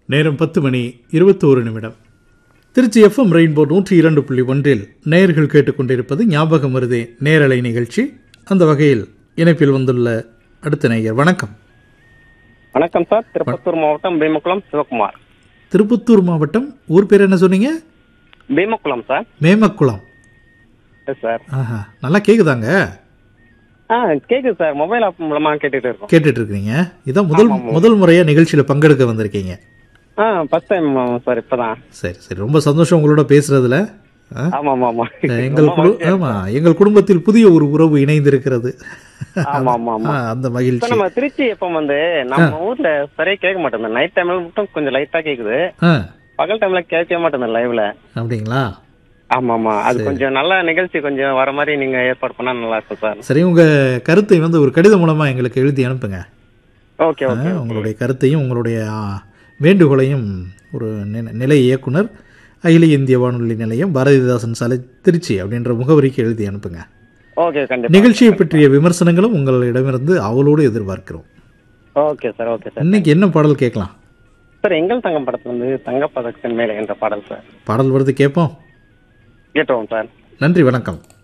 நேரம் பத்து மணி இருபத்தோரு நிமிடம் திருச்சி எஃப்எம் ரெயின்போ நூற்றி இரண்டு புள்ளி ஒன்றில் நேயர்கள் கேட்டுக்கொண்டிருப்பது ஞாபகம் வருதே நேரலை நிகழ்ச்சி அந்த வகையில் இணைப்பில் வந்துள்ள அடுத்த நேயர் வணக்கம் வணக்கம் சார் திருப்பத்தூர் மாவட்டம் பீமக்குளம் சிவகுமார் திருப்பத்தூர் மாவட்டம் ஊர் பேர் என்ன சொன்னீங்க Bheemakulam sir Memakulam yes sir ஆஹா நல்லா கேக்குதாங்க ஆ கேக்குது சார் மொபைல் ஆப் மூலமா கேட்டுட்டு இருக்கோம் கேட்டுட்டு இருக்கீங்க இதான் முதல் முதல் முறையா நிகழ்ச்சியில பங்கெடுக்க வந்திருக்கீங்க ஆ ஃபர்ஸ்ட் டைம் சார் இப்பதான் சரி சரி ரொம்ப சந்தோஷம் உங்களோட பேசுறதுல ஆ? ஆமா ஆமா ஆமா எங்கள் குடு ஆமா எங்கள் குடும்பத்தில் புதிய ஒரு உறவு இணைந்திருக்கிறது ஆமா ஆமா ஆமா ஆ, அந்த இப்ப மகிழ்ச்சி நம்ம திருச்சி எப்ப வந்து நம்ம ஊர்ல சரியா கேட்க மாட்டேங்குது நைட் டைம்ல மட்டும் கொஞ்சம் லைட்டா கேக்குது ஆ பகல் டைம்ல கேட்கவே மாட்டேங்குது லைவ்ல அப்படிங்களா ஆமா ஆமா அது கொஞ்சம் நல்ல நிகழ்ச்சி கொஞ்சம் வர மாதிரி நீங்க ஏற்பாடு பண்ணா நல்லா இருக்கும் சார் சரி உங்க கருத்தை வந்து ஒரு கடிதம் மூலமா எங்களுக்கு எழுதி அனுப்புங்க ஓகே ஆ, ஓகே உங்களுடைய கருத்தையும் உங்களுடைய ஆ, வேண்டுகோளையும் ஒரு நி- நிலை இயக்குனர் அகில இந்திய வானொலி நிலையம் பாரதிதாசன் சாலை திருச்சி அப்படின்ற முகவரிக்கு எழுதி அனுப்புங்க ஓகே கண்டிப்பா நிகழ்ச்சியை பற்றிய விமர்சனங்களும் உங்களிடமிருந்து அவளோடு எதிர்பார்க்கிறோம் ஓகே சார் ஓகே சார் இன்னைக்கு என்ன பாடல் கேட்கலாம் சார் எங்கள் தங்கம் படத்துல இருந்து தங்கப்பதக்கத்தின் மேலே என்ற பாடல் சார் பாடல் வருது கேட்போம் கேட்டுவோம் சார் நன்றி வணக்கம்